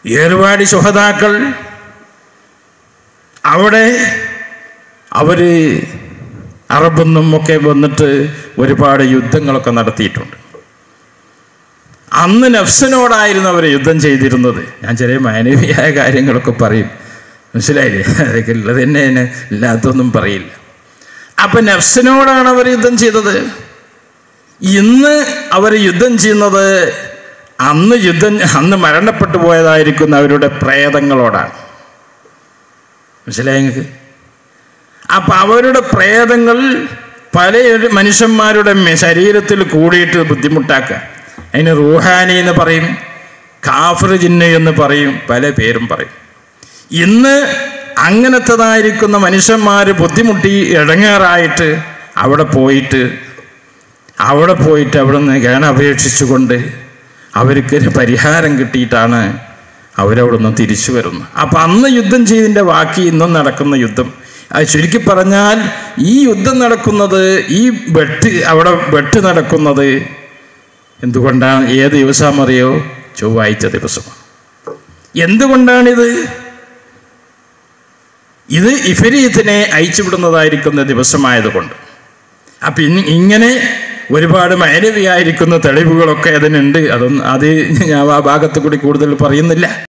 ഏർവാടി സുഹതാക്കൾ അവിടെ അവര് അറബെന്നും ഒക്കെ വന്നിട്ട് ഒരുപാട് യുദ്ധങ്ങളൊക്കെ നടത്തിയിട്ടുണ്ട് അന്ന് നഫ്സിനോടായിരുന്നു അവർ യുദ്ധം ചെയ്തിരുന്നത് ഞാൻ ചെറിയ മാനവീയായ കാര്യങ്ങളൊക്കെ പറയും മനസ്സിലായില്ലേ അതൊക്കെ ഉള്ളത് തന്നെ എന്നെ ഇല്ലാത്തൊന്നും പറയില്ല അപ്പൊ നഫ്സിനോടാണ് അവർ യുദ്ധം ചെയ്തത് ഇന്ന് അവർ യുദ്ധം ചെയ്യുന്നത് അന്ന് യുദ്ധം അന്ന് മരണപ്പെട്ടു പോയതായിരിക്കുന്ന അവരുടെ പ്രേതങ്ങളോടാണ് മനസ്സിലായി നിങ്ങൾക്ക് അപ്പൊ അവരുടെ പ്രേതങ്ങൾ പല മനുഷ്യന്മാരുടെ മെ- ശരീരത്തിൽ കൂടിയിട്ട് ബുദ്ധിമുട്ടാക്കുക അതിന് റൂഹാനി എന്ന് പറയും കാഫർ ജിന്ന് എന്ന് പറയും പല പേരും പറയും ഇന്ന് അങ്ങനത്തതായിരിക്കുന്ന മനുഷ്യന്മാർ ബുദ്ധിമുട്ടി ഇടങ്ങാറായിട്ട് അവിടെ പോയിട്ട് അവിടെ പോയിട്ട് അവിടെ നിന്ന് ഗാന അപേക്ഷിച്ചുകൊണ്ട് അവർക്ക് ഒരു പരിഹാരം കിട്ടിയിട്ടാണ് അവരവിടെ നിന്ന് തിരിച്ചു വരുന്നത് അപ്പം അന്ന് യുദ്ധം ചെയ്തതിൻ്റെ ബാക്കി ഇന്നും നടക്കുന്ന യുദ്ധം അത് ചുരുക്കി പറഞ്ഞാൽ ഈ യുദ്ധം നടക്കുന്നത് ഈ വെട്ട് അവിടെ വെട്ട് നടക്കുന്നത് എന്തുകൊണ്ടാണ് ഏത് ദിവസമറിയോ ചൊവ്വാഴ്ച ദിവസം എന്തുകൊണ്ടാണിത് ഇത് ഇഫരീത്തിനെ അയച്ചുവിടുന്നതായിരിക്കുന്ന ദിവസമായതുകൊണ്ട് അപ്പം ഇനി ഇങ്ങനെ ഒരുപാട് മാനവിയായിരിക്കുന്ന തെളിവുകളൊക്കെ അതിനുണ്ട് അതൊന്നും അത് ഞാൻ ആ ഭാഗത്ത് കൂടി കൂടുതൽ പറയുന്നില്ല